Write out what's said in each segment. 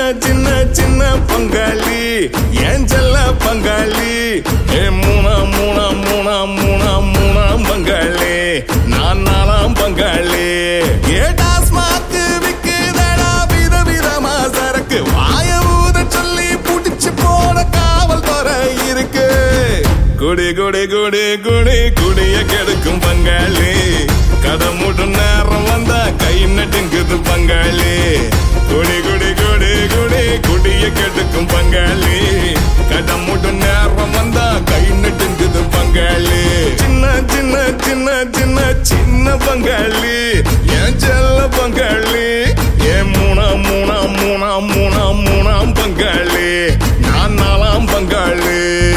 சின்ன சின்ன பங்காளி ஏன் செல்ல பங்காளி ஏ மூணா மூணா மூணா மூணா மூணா பங்காளி நான் நாலாம் பங்காளி ஏ டாஸ்மாக்கு விக்குதடா வித விதமா சரக்கு வாய ஊத சொல்லி புடிச்சு போன காவல் துறை இருக்கு குடி குடி குடி குடி குடிய கெடுக்கும் பங்காளி கதை மூட்டும் நேரம் வந்தா கை நட்டுங்குது பங்காளி குடி குடி குடி குடி குடிய கெடுக்கும் பங்காளி கதை மூட்டும் நேரம் வந்தா கை நட்டுங்குது பங்காளி சின்ன சின்ன சின்ன சின்ன சின்ன பங்காளி என் செல்ல பங்காளி ஏன் மூணா மூணா மூணா மூணா மூணாம் பங்காளி நான் நாலாம் பங்காளி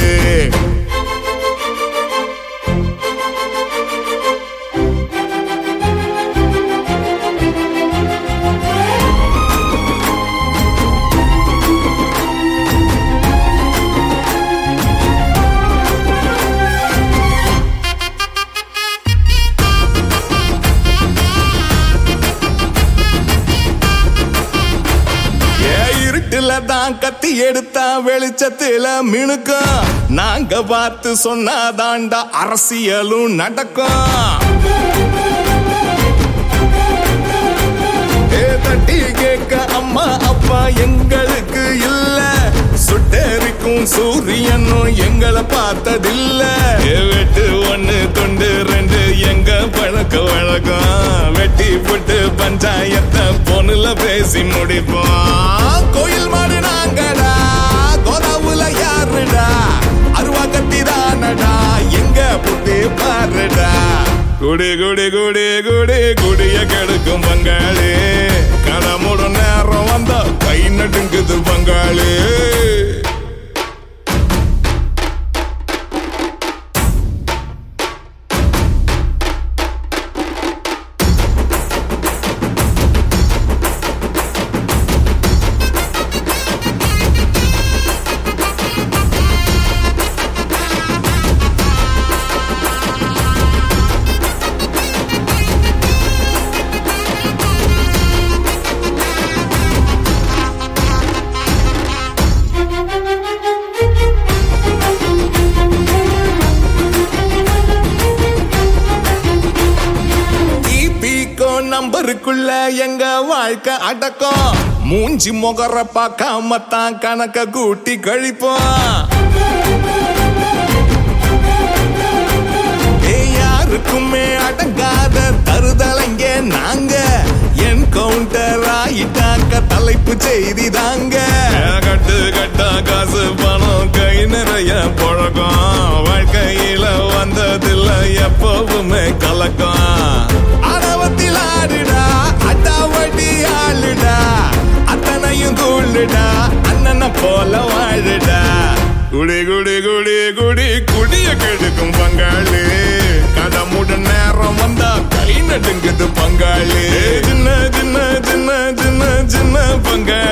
ஏ இருட்டுல தான் கத்தி எடுத்தா வெளிச்சத்துல மினுக்கும் நாங்க பார்த்து சொன்னாதாண்டா அரசியலும் நடக்கும் ஏ தட்டி கேட்க அம்மா அப்பா எங்களுக்கு இல்ல சுட்டெரிக்கும் சூரியனும் எங்களை பார்த்ததில்ல ஏ வெட்டு ஒண்ணு தொண்டு ரெண்டு எங்க பழக்க வழக்கம் வெட்டி போட்டு பஞ்சாயத்தை பொண்ணுல பேசி முடிப்போம் கோயில் மாடு நாங்கடா கோதாவுல யாருடா அருவா கத்தி தானடா எங்க புட்டி பாருடா குடி குடி குடி குடி குடிய கெடுக்கும் பங்காளி கடமுட நேரம் வந்தா கை நடுங்குது பங்காளி ஈபிக்கோ நம்பருக்குள்ள எங்க வாழ்க்கை அடக்கம் மூஞ்சி முகர பார்க்காம தான் கணக்க கூட்டி கழிப்போம் ஏய், யாருக்குமே அடங்காத தருதலைங்க நாங்க என் கவுண்டர் ஆயிட்டாக்க தலைப்பு செய்தி தாங்க கட்டு கட்டா காசு பணம் கை நிறைய பழக்கம் வாழ்க்கையில வந்ததில்ல எப்பவுமே கலக்கம் ஆணவத்தில் ஆடுடா அட்டாவடி ஆளுடா அத்தனையும் தூளுடா அண்ணனை போல வாழுடா குடி குடி குடி குடி குடிய கெடுக்கும் பங்காளி கதை மூட நேரம் வந்தா கை நடுங்குது பங்காளி சின்ன சின்ன சின்ன சின்ன சின்ன பங்காளி